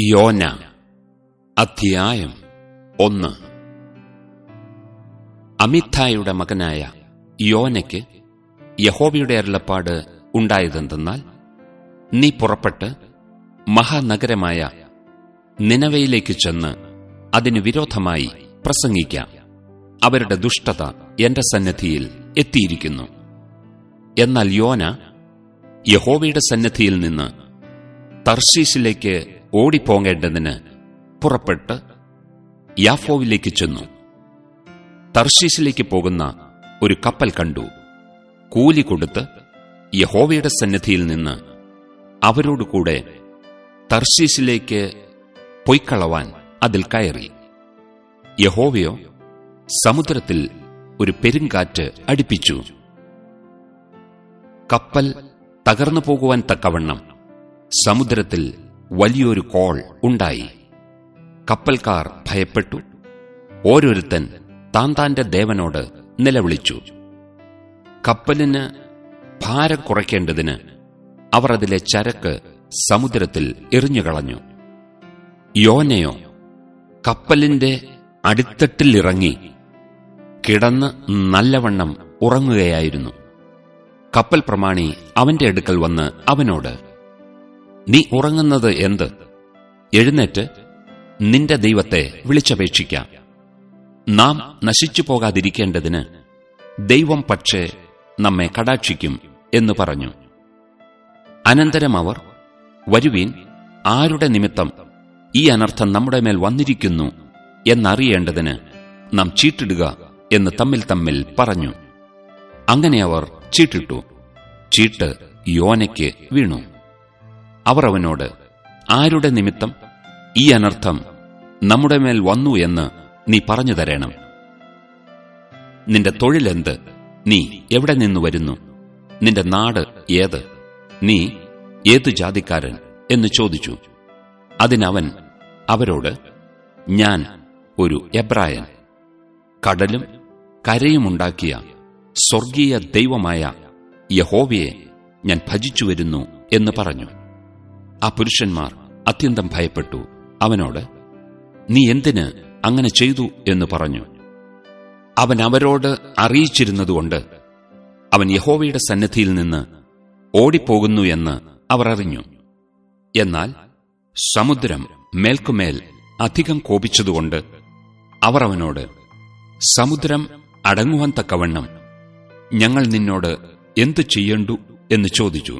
യോന അധ്യായം ഒന്ന് അമിത്തായുടെ മകനായ യോനയ്ക്ക് യഹോവയുടെ അരുളപ്പാട് ഉണ്ടായതെന്തെന്നാൽ നീ പുറപ്പെട്ട് മഹാനഗരമായ നിനവയിലേക്ക് ചെന്ന് അതിനു വിരോധമായി പ്രസംഗിക്കാം അവരുടെ ദുഷ്ടത എന്റെ സന്നിധിയിൽ എത്തിയിരിക്കുന്നു എന്നാൽ യോന യഹോവയുടെ സന്നിധിയിൽ നിന്ന് തർശീസിലേക്ക് ഓടിപ്പോങ്ങേണ്ടതിന് പുറപ്പെട്ട് യാഫോവിലേക്ക് ചെന്നു തർശീസിലേക്ക് പോകുന്ന ഒരു കപ്പൽ കണ്ടു കൂലി കൊടുത്ത് യഹോവയുടെ സന്നിധിയിൽ നിന്ന് അവരോടുകൂടെ തർശീസിലേക്ക് പൊയ്ക്കളവാൻ അതിൽ കയറി യഹോവയോ സമുദ്രത്തിൽ ഒരു പെരുങ്കാറ്റ് അടുപ്പിച്ചു കപ്പൽ തകർന്നു പോകുവാൻ തക്കവണ്ണം സമുദ്രത്തിൽ വലിയൊരു കോൾ ഉണ്ടായി കപ്പൽക്കാർ ഭയപ്പെട്ടു ഓരോരുത്തൻ താൻ താന്റെ ദേവനോട് നിലവിളിച്ചു കപ്പലിന് ഭാരം കുറയ്ക്കേണ്ടതിന് അവർ അതിലെ ചരക്ക് സമുദ്രത്തിൽ എറിഞ്ഞുകളഞ്ഞു യോനയോ കപ്പലിന്റെ അടിത്തട്ടിലിറങ്ങി കിടന്ന് നല്ലവണ്ണം ഉറങ്ങുകയായിരുന്നു കപ്പൽ പ്രമാണി അവന്റെ അടുക്കൽ വന്ന് അവനോട് നീ ഉറങ്ങുന്നത് എന്ത് എഴുന്നേറ്റ് നിന്റെ ദൈവത്തെ വിളിച്ചപേക്ഷിക്കാം നാം നശിച്ചു പോകാതിരിക്കേണ്ടതിന് ദൈവം പക്ഷേ നമ്മെ കടാക്ഷിക്കും എന്ന് പറഞ്ഞു അനന്തരം അവർ വരുവീൻ ആരുടെ നിമിത്തം ഈ അനർത്ഥം നമ്മുടെ മേൽ വന്നിരിക്കുന്നു എന്നറിയേണ്ടതിന് നാം ചീട്ടിടുക എന്ന് തമ്മിൽ തമ്മിൽ പറഞ്ഞു അങ്ങനെ അവർ ചീട്ടിട്ടു ചീട്ട് യോനയ്ക്ക് വീണു അവർ അവനോട് ആരുടെ നിമിത്തം ഈ അനർത്ഥം നമ്മുടെ മേൽ വന്നു എന്ന് നീ പറഞ്ഞു തരണം നിന്റെ തൊഴിലെന്ത് നീ എവിടെ നിന്നു വരുന്നു നിന്റെ നാട് ഏത് നീ ഏതു ജാതിക്കാരൻ എന്ന് ചോദിച്ചു അതിനവൻ അവരോട് ഞാൻ ഒരു എബ്രായൻ കടലും കരയുമുണ്ടാക്കിയ സ്വർഗീയ ദൈവമായ യഹോവയെ ഞാൻ ഭജിച്ചു വരുന്നു എന്ന് പറഞ്ഞു ആ പുരുഷന്മാർ അത്യന്തം ഭയപ്പെട്ടു അവനോട് നീ എന്തിന് അങ്ങനെ ചെയ്തു എന്ന് പറഞ്ഞു അവൻ അവരോട് അറിയിച്ചിരുന്നതുകൊണ്ട് അവൻ യഹോവയുടെ സന്നിധിയിൽ നിന്ന് ഓടിപ്പോകുന്നു എന്ന് അവർ അറിഞ്ഞു എന്നാൽ സമുദ്രം മേൽക്കുമേൽ അധികം കോപിച്ചതുകൊണ്ട് അവർ അവനോട് സമുദ്രം അടങ്ങുവാൻ തക്കവണ്ണം ഞങ്ങൾ നിന്നോട് എന്തു ചെയ്യണ്ടു എന്ന് ചോദിച്ചു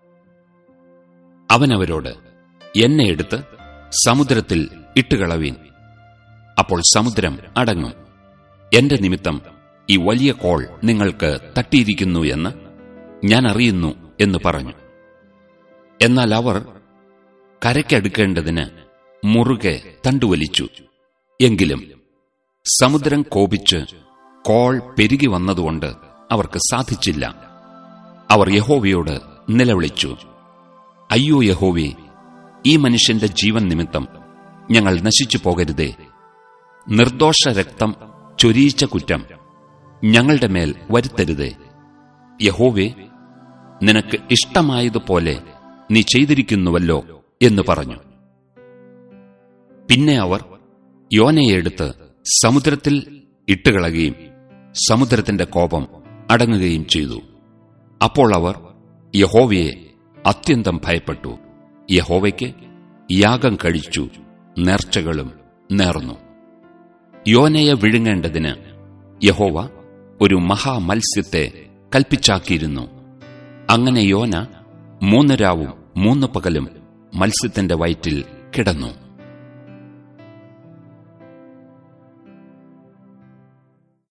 അവനവരോട് എന്നെ എടുത്ത് സമുദ്രത്തിൽ ഇട്ടുകളവീൻ അപ്പോൾ സമുദ്രം അടങ്ങും എന്റെ നിമിത്തം ഈ വലിയ കോൾ നിങ്ങൾക്ക് തട്ടിയിരിക്കുന്നു എന്ന് ഞാൻ അറിയുന്നു എന്ന് പറഞ്ഞു എന്നാൽ അവർ കരയ്ക്കടുക്കേണ്ടതിന് മുറുകെ തണ്ടുവലിച്ചു എങ്കിലും സമുദ്രം കോപിച്ച് കോൾ പെരുകി വന്നതുകൊണ്ട് അവർക്ക് സാധിച്ചില്ല അവർ യഹോവയോട് നിലവിളിച്ചു അയ്യോ യഹോവേ ഈ മനുഷ്യന്റെ ജീവൻ നിമിത്തം ഞങ്ങൾ നശിച്ചു പോകരുതേ നിർദോഷ രക്തം ചൊരിയിച്ച കുറ്റം ഞങ്ങളുടെ മേൽ വരുത്തരുതേ യഹോവേ നിനക്ക് ഇഷ്ടമായതുപോലെ നീ ചെയ്തിരിക്കുന്നുവല്ലോ എന്ന് പറഞ്ഞു പിന്നെ അവർ യോനയെ എടുത്ത് സമുദ്രത്തിൽ ഇട്ടുകളയുകയും സമുദ്രത്തിന്റെ കോപം അടങ്ങുകയും ചെയ്തു അപ്പോൾ അവർ യഹോവയെ അത്യന്തം ഭയപ്പെട്ടു യഹോവയ്ക്ക് യാഗം കഴിച്ചു നേർച്ചകളും നേർന്നു യോനയെ വിഴുങ്ങേണ്ടതിന് യഹോവ ഒരു മഹാമത്സ്യത്തെ കൽപ്പിച്ചാക്കിയിരുന്നു അങ്ങനെ യോന മൂന്ന് രാവും മൂന്ന് പകലും മത്സ്യത്തിന്റെ വയറ്റിൽ കിടന്നു